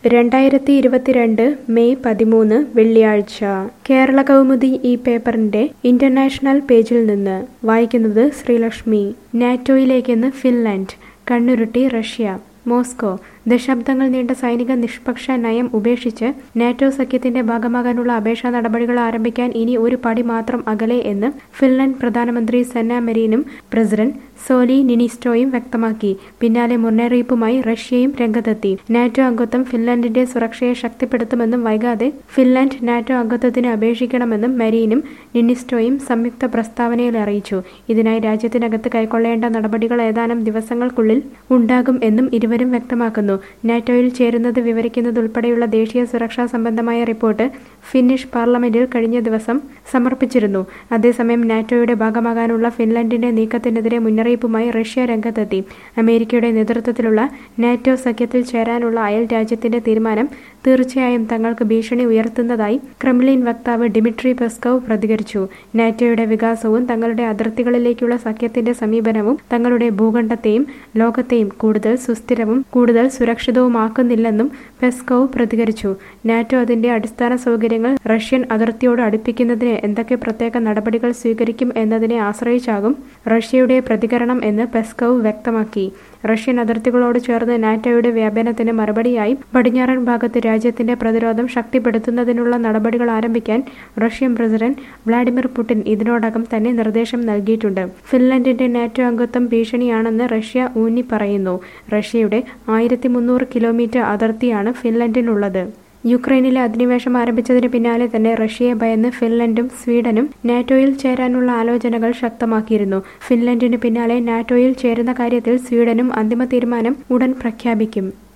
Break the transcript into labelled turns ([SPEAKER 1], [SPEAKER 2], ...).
[SPEAKER 1] രണ്ടായിരത്തി ഇരുപത്തിരണ്ട് മെയ് പതിമൂന്ന് വെള്ളിയാഴ്ച കേരള കൗമുദി ഈ പേപ്പറിന്റെ ഇന്റർനാഷണൽ പേജിൽ നിന്ന് വായിക്കുന്നത് ശ്രീലക്ഷ്മി നാറ്റോയിലേക്കെന്ന് ഫിൻലാൻഡ് കണ്ണുരുട്ടി റഷ്യ മോസ്കോ ദശാബ്ദങ്ങൾ നീണ്ട സൈനിക നിഷ്പക്ഷ നയം ഉപേക്ഷിച്ച് നാറ്റോ സഖ്യത്തിന്റെ ഭാഗമാകാനുള്ള അപേക്ഷാ നടപടികൾ ആരംഭിക്കാൻ ഇനി ഒരു പടി മാത്രം അകലെ എന്ന് ഫിൻലൻഡ് പ്രധാനമന്ത്രി സെന്ന മെരീനും പ്രസിഡന്റ് സോലി നിനിസ്റ്റോയും വ്യക്തമാക്കി പിന്നാലെ മുന്നറിയിപ്പുമായി റഷ്യയും രംഗത്തെത്തി നാറ്റോ അംഗത്വം ഫിൻലൻഡിന്റെ സുരക്ഷയെ ശക്തിപ്പെടുത്തുമെന്നും വൈകാതെ ഫിൻലൻഡ് നാറ്റോ അംഗത്വത്തിന് അപേക്ഷിക്കണമെന്നും മെരീനും നിനിസ്റ്റോയും സംയുക്ത പ്രസ്താവനയിൽ അറിയിച്ചു ഇതിനായി രാജ്യത്തിനകത്ത് കൈക്കൊള്ളേണ്ട നടപടികൾ ഏതാനും ദിവസങ്ങൾക്കുള്ളിൽ ഉണ്ടാകും എന്നും ഇരുവരും വ്യക്തമാക്കുന്നു നാറ്റോയിൽ ചേരുന്നത് വിവരിക്കുന്നതുൾപ്പെടെയുള്ള ദേശീയ സുരക്ഷാ സംബന്ധമായ റിപ്പോർട്ട് ഫിന്നിഷ് പാർലമെന്റിൽ കഴിഞ്ഞ ദിവസം സമർപ്പിച്ചിരുന്നു അതേസമയം നാറ്റോയുടെ ഭാഗമാകാനുള്ള ഫിൻലൻഡിന്റെ നീക്കത്തിനെതിരെ മുന്നറിയിപ്പുമായി റഷ്യ രംഗത്തെത്തി അമേരിക്കയുടെ നേതൃത്വത്തിലുള്ള നാറ്റോ സഖ്യത്തിൽ ചേരാനുള്ള അയൽ രാജ്യത്തിന്റെ തീരുമാനം തീർച്ചയായും തങ്ങൾക്ക് ഭീഷണി ഉയർത്തുന്നതായി ക്രെംലിൻ വക്താവ് ഡിമിട്രി പെസ്കോവ് പ്രതികരിച്ചു നാറ്റോയുടെ വികാസവും തങ്ങളുടെ അതിർത്തികളിലേക്കുള്ള സഖ്യത്തിന്റെ സമീപനവും തങ്ങളുടെ ഭൂഖണ്ഡത്തെയും ലോകത്തെയും കൂടുതൽ സുസ്ഥിരവും കൂടുതൽ സുരക്ഷിതവുമാക്കുന്നില്ലെന്നും പെസ്കോവ് പ്രതികരിച്ചു നാറ്റോ അതിന്റെ അടിസ്ഥാന സൗകര്യങ്ങൾ റഷ്യൻ അതിർത്തിയോട് അടുപ്പിക്കുന്നതിന് എന്തൊക്കെ പ്രത്യേക നടപടികൾ സ്വീകരിക്കും എന്നതിനെ ആശ്രയിച്ചാകും റഷ്യയുടെ പ്രതികരണം എന്ന് പെസ്കോവ് വ്യക്തമാക്കി റഷ്യൻ അതിർത്തികളോട് ചേർന്ന് നാറ്റോയുടെ വ്യാപനത്തിന് മറുപടിയായി പടിഞ്ഞാറൻ ഭാഗത്ത് രാജ്യത്തിന്റെ പ്രതിരോധം ശക്തിപ്പെടുത്തുന്നതിനുള്ള നടപടികൾ ആരംഭിക്കാൻ റഷ്യൻ പ്രസിഡന്റ് വ്ളാഡിമിർ പുടിൻ ഇതിനോടകം തന്നെ നിർദ്ദേശം നൽകിയിട്ടുണ്ട് ഫിൻലൻഡിന്റെ നാറ്റോ അംഗത്വം ഭീഷണിയാണെന്ന് റഷ്യ ഊന്നി പറയുന്നു റഷ്യയുടെ ആയിരത്തി മുന്നൂറ് കിലോമീറ്റർ അതിർത്തിയാണ് ഫിൻലൻഡിനുള്ളത് യുക്രൈനിലെ അധിനിവേശം ആരംഭിച്ചതിന് പിന്നാലെ തന്നെ റഷ്യയെ ഭയന്ന് ഫിൻലൻഡും സ്വീഡനും നാറ്റോയിൽ ചേരാനുള്ള ആലോചനകൾ ശക്തമാക്കിയിരുന്നു ഫിൻലൻഡിന് പിന്നാലെ നാറ്റോയിൽ ചേരുന്ന കാര്യത്തിൽ സ്വീഡനും അന്തിമ തീരുമാനം ഉടൻ പ്രഖ്യാപിക്കും